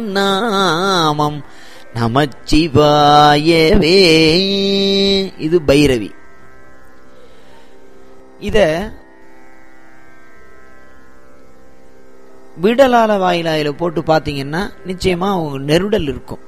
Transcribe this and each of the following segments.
நாமம் நமச்சிவாயவே இது பைரவி இத விடலால வாயிலாயில போட்டு பாத்தீங்கன்னா நிச்சயமா அவங்க நெருடல் இருக்கும்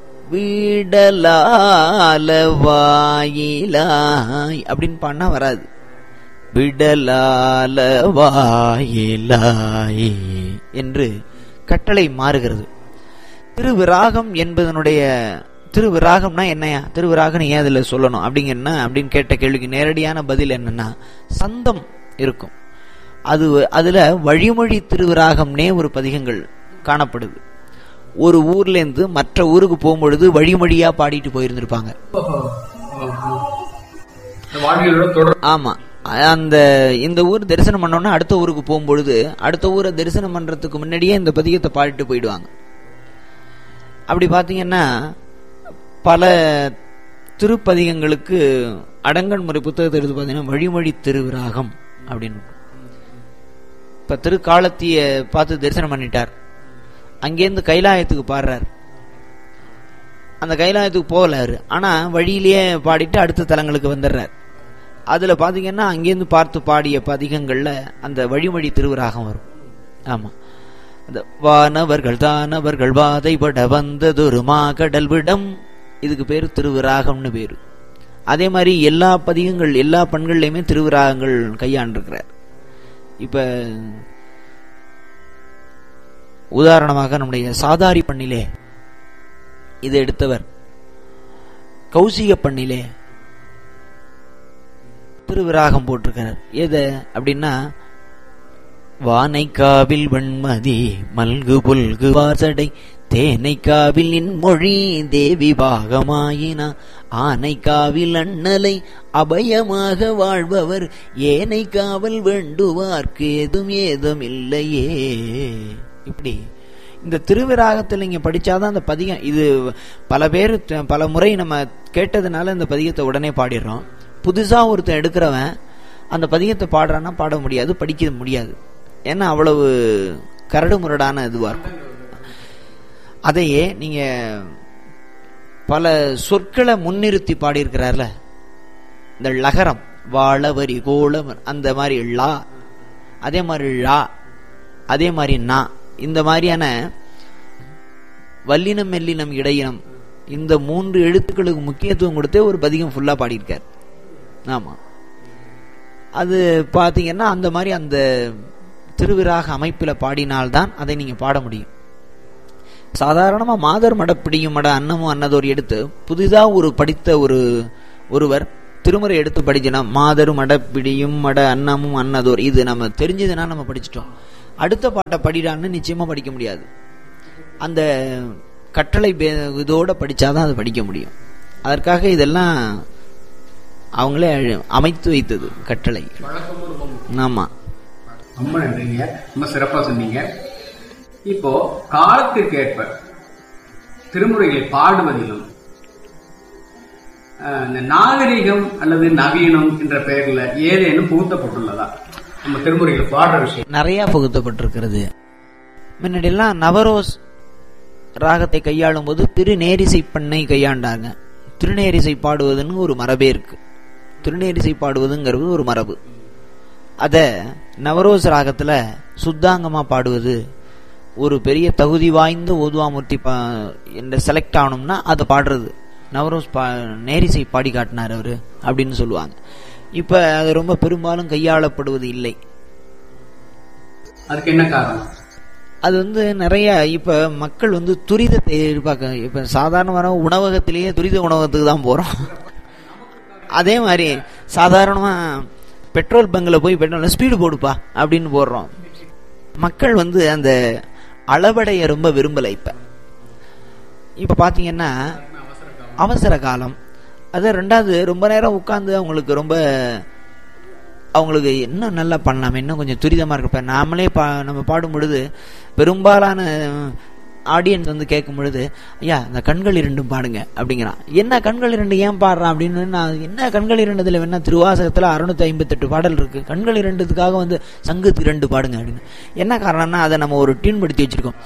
விடலால வாயிலாய் அப்படின்னு பாடினா வராது விடலால வாயிலாய் என்று கட்டளை மாறுகிறது திருவிராகம் என்பதனுடைய திருவிராகம்னா என்னையா திருவிராகம் ஏன் அதில் சொல்லணும் அப்படிங்கன்னா அப்படின்னு கேட்ட கேள்விக்கு நேரடியான பதில் என்னன்னா சந்தம் இருக்கும் அது அதுல வழிமொழி திருவிராகம்னே ஒரு பதிகங்கள் காணப்படுது ஒரு ஊர்ல இருந்து மற்ற ஊருக்கு போகும்பொழுது வழிமொழியா பாடிட்டு போயிருந்திருப்பாங்க வாழ்வியலோட தொடர் ஆமா அந்த இந்த ஊர் தரிசனம் பண்ணோம்னா அடுத்த ஊருக்கு போகும்பொழுது அடுத்த ஊரை தரிசனம் பண்றதுக்கு முன்னாடியே இந்த பதிகத்தை பாடிட்டு போயிடுவாங்க அப்படி பாத்தீங்கன்னா பல திருப்பதிகங்களுக்கு அடங்கன் முறை புத்தகத்தை எடுத்து பார்த்தீங்கன்னா வழிமொழி திருவிராகம் அப்படின்னு இப்ப திருக்காலத்திய பார்த்து தரிசனம் பண்ணிட்டார் அங்கேருந்து கைலாயத்துக்கு பாடுறார் அந்த கைலாயத்துக்கு போகலாரு ஆனா வழியிலேயே பாடிட்டு அடுத்த தலங்களுக்கு வந்துடுறார் அதுல பாத்தீங்கன்னா அங்கேருந்து பார்த்து பாடிய பதிகங்கள்ல அந்த வழிமொழி திருவிராகம் வரும் ஆமா அந்த வானவர்கள் தானவர்கள் வாதைபட வந்ததொரு மாகடல் விடம் இதுக்கு பேரு திருவிராகம்னு பேரு அதே மாதிரி எல்லா பதிகங்கள் எல்லா பண்கள்லயுமே திருவிராகங்கள் கையாண்டிருக்கிறார் இப்ப உதாரணமாக நம்முடைய சாதாரி பண்ணிலே இதை எடுத்தவர் கௌசிக பண்ணிலே திருவிராகம் போட்டிருக்கிறார் எது அப்படின்னா வானைக்காவில் வெண்மதி மல்கு புல்கு வாசடை தேனைக்காவில் நின்மொழி தேவி பாகமாயினா ஆனைக்காவில் அண்ணலை அபயமாக வாழ்பவர் ஏனை காவல் வேண்டுவார்க்கு ஏதும் ஏதும் இல்லையே இப்படி இந்த திருவிராகத்தில் நீங்க படிச்சாதான் அந்த பதிகம் இது பல பேர் த- பல முறை நம்ம கேட்டதுனால இந்த பதிகத்தை உடனே பாடிடுறோம் புதுசா ஒருத்தன் எடுக்கிறவன் அந்த பதிகத்தை பாடுறான்னா பாட முடியாது படிக்க முடியாது ஏன்னா அவ்வளவு கரடு முரடான இதுவா இருக்கும் அதையே நீங்க பல சொற்களை முன்னிறுத்தி பாடியிருக்கிறார்ல இந்த லகரம் வாழவரி கோலம் அந்த மாதிரி லா அதே மாதிரி ழா அதே மாதிரி நா இந்த மாதிரியான வல்லினம் மெல்லினம் இடையினம் இந்த மூன்று எழுத்துக்களுக்கு முக்கியத்துவம் கொடுத்தே ஒரு பதிகம் ஃபுல்லா பாடியிருக்கார் ஆமா அது பாத்தீங்கன்னா அந்த மாதிரி அந்த திருவிராக அமைப்பில் பாடினால்தான் அதை நீங்க பாட முடியும் சாதாரணமா மாதர் மடப்பிடியும் மட அன்னமும் அன்னதோர் எடுத்து புதிதா ஒரு படித்த ஒரு ஒருவர் திருமுறை எடுத்து படிச்சனா மாதர் மடப்பிடியும் மட அன்னமும் அன்னதோர் இது நம்ம தெரிஞ்சதுன்னா நம்ம படிச்சிட்டோம் அடுத்த பாட்டை படிடான்னு நிச்சயமா படிக்க முடியாது அந்த கட்டளை பே- இதோட படிச்சாதான் அதை படிக்க முடியும் அதற்காக இதெல்லாம் அவங்களே அழ- அமைத்து வைத்தது கட்டளை ஆமா ரொம்ப நன்றிங்க ரொம்ப சிறப்பா சொன்னீங்க இப்போ காலத்திற்கு ஏற்ப திருமுறைகளை பாடுவதிலும் அஹ், இந்த நாகரிகம் அல்லது நவீனம் என்ற பெயர்ல ஏதேனும் புகுத்தப்பட்டுள்ளதா நம்ம திருமுறைகளை பாடுற விஷயம் நிறைய புகுத்தப்பட்டிருக்கிறது முன்னாடியெல்லாம் நவரோஸ் ராகத்தை கையாளும் போது திருநேரிசை பண்ணை கையாண்டாங்க திருநேரிசை பாடுவதுன்னு ஒரு மரபே இருக்கு திருநேரிசை பாடுவதுங்கிறது ஒரு மரபு அத நவரோஸ் ராகத்துல சுத்தாங்கமா பாடுவது ஒரு பெரிய தகுதி வாய்ந்த ஓதுவாமூர்த்தி பா என்ற செலக்ட் ஆகணும்னா அதை பாடுறது நவரோஸ் பா நேரிசை பாடி காட்டினார் அவரு அப்படின்னு சொல்லுவாங்க இப்ப அது ரொம்ப பெரும்பாலும் கையாளப்படுவது இல்லை அதுக்கு என்ன காரணம் அது வந்து நிறைய இப்ப மக்கள் வந்து துரிதத்தை எதிர்பார்க்க இப்ப சாதாரண வர உணவகத்திலேயே துரித உணவகத்துக்கு தான் போறோம் அதே மாதிரி சாதாரணமா பெட்ரோல் பங்க்ல போய் பெட்ரோல் ஸ்பீடு போடுப்பா அப்படின்னு போடுறோம் மக்கள் வந்து அந்த அளவடைய ரொம்ப விரும்பல இப்ப இப்ப பாத்தீங்கன்னா அவசர காலம் அது ரெண்டாவது ரொம்ப நேரம் உட்கார்ந்து அவங்களுக்கு ரொம்ப அவங்களுக்கு இன்னும் நல்லா பண்ணலாம் இன்னும் கொஞ்சம் துரிதமா இருக்கு இப்ப நாமளே பா நம்ம பாடும் பொழுது பெரும்பாலான ஆடியன்ஸ் வந்து கேட்கும் பொழுது ஐயா இந்த கண்கள் இரண்டும் பாடுங்க அப்படிங்கிறான் என்ன கண்கள் இரண்டு ஏன் பாடுறான் அப்படின்னு நான் என்ன கண்கள் இரண்டுல வேணா திருவாசகத்துல அறுநூத்தி ஐம்பத்தெட்டு பாடல் இருக்கு கண்கள் இரண்டுத்துக்காக வந்து சங்கு இரண்டு பாடுங்க அப்படின்னு என்ன காரணம்னா அதை நம்ம ஒரு டியூன் படுத்தி வச்சிருக்கோம்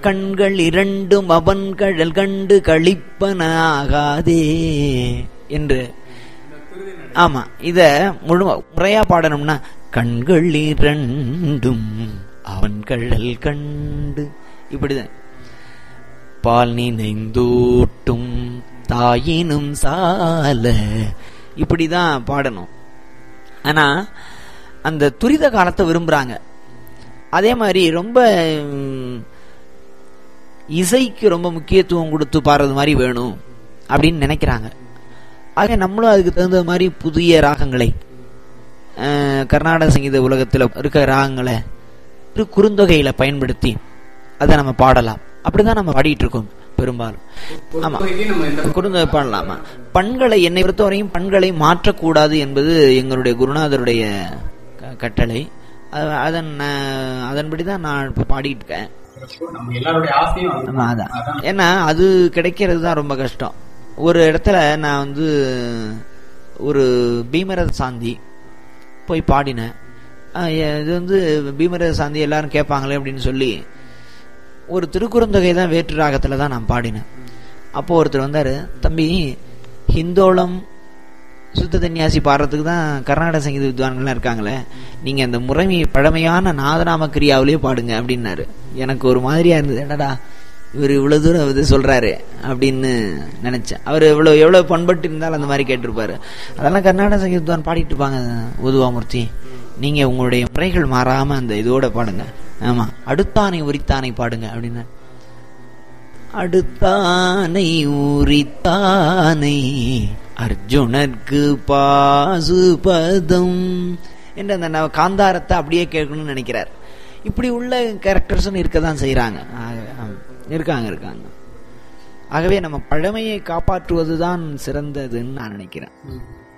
கண்கள் இரண்டும் அவன் கழல் கண்டு கழிப்பன ஆகாதே என்று ஆமா இத முழு முறையா பாடணும்னா கண்கள் இரண்டும் அவன் கழல் கண்டு இப்படிதான் பால் நினைந்தூட்டும் தாயினும் சால இப்படிதான் பாடணும் ஆனா அந்த துரித காலத்தை விரும்புறாங்க அதே மாதிரி ரொம்ப ம், இசைக்கு ரொம்ப முக்கியத்துவம் கொடுத்து பாடுறது மாதிரி வேணும் அப்படின்னு நினைக்கிறாங்க ஆக நம்மளும் அதுக்கு தகுந்த மாதிரி புதிய ராகங்களை அஹ், கர்நாடக சங்கீத உலகத்தில் இருக்க ராகங்களை ஒரு குறுந்தொகையில பயன்படுத்தி அதை நம்ம பாடலாம் அப்படிதான் நம்ம பாடிட்டு இருக்கோம் பெரும்பாலும் ஆமா பொறுத்தவரைக்கும் நம்ம எந்த குறுந்தொகை பாடலாமா பண்களை என்னை பொறுத்தவரையும் பண்களை மாற்றக்கூடாது என்பது எங்களுடைய குருநாதருடைய க- கட்டளை அ- அதன் அஹ், அதன்படி தான் நான் இப்போ பாடிட்டு இருக்கேன் நம்ம எல்லாருடைய ஆசையும் அது. ஆமா அதான் ஏன்னா அது கிடைக்கிறது தான் ரொம்ப கஷ்டம் ஒரு இடத்துல நான் வந்து ஒரு பீமரத சாந்தி போய் பாடினேன் ஆஹ் எ- இது வந்து பீமரத சாந்தி எல்லாரும் கேட்பாங்களே அப்படின்னு சொல்லி ஒரு திருக்குறுந்தொகை தான் வேற்று ராகத்துல தான் நான் பாடினேன் அப்போ ஒருத்தர் வந்தாரு தம்பி ஹிந்தோளம் சுத்த தன்யாசி பாடுறதுக்கு தான் கர்நாடக சங்கீத வித்வான்கள்லாம் இருக்காங்களே நீங்க அந்த முறைமை பழமையான நாதநாம கிரியாவிலேயே பாடுங்க அப்படின்னாரு எனக்கு ஒரு மாதிரியா இருந்தது என்னடா இவர் இவ்வளவு தூரம் இது சொல்றாரு அப்படின்னு நினைச்சேன் அவர் இவ்வளவு எவ்வளவு பண்பட்டு இருந்தாலும் அந்த மாதிரி கேட்டிருப்பாரு அதெல்லாம் கர்நாடக சங்கீத வித்வான் பாடிட்டு இருப்பாங்க உதுவாமூர்த்தி நீங்க உங்களுடைய முறைகள் மாறாம அந்த இதோட பாடுங்க ஆமா அடுத்தானை உரித்தானை பாடுங்க அப்படின்னு அடுத்தானை உரித்தானை அர்ஜுனர்க்கு பாசுபதம் என்று அந்த நவ- காந்தாரத்தை அப்படியே கேட்கணும்னு நினைக்கிறார் இப்படி உள்ள கேரக்டர்ஸும் இருக்க தான் செய்கிறாங்க இருக்காங்க இருக்காங்க ஆகவே நம்ம பழமையை காப்பாற்றுவதுதான் சிறந்ததுன்னு நான் நினைக்கிறேன் ம்.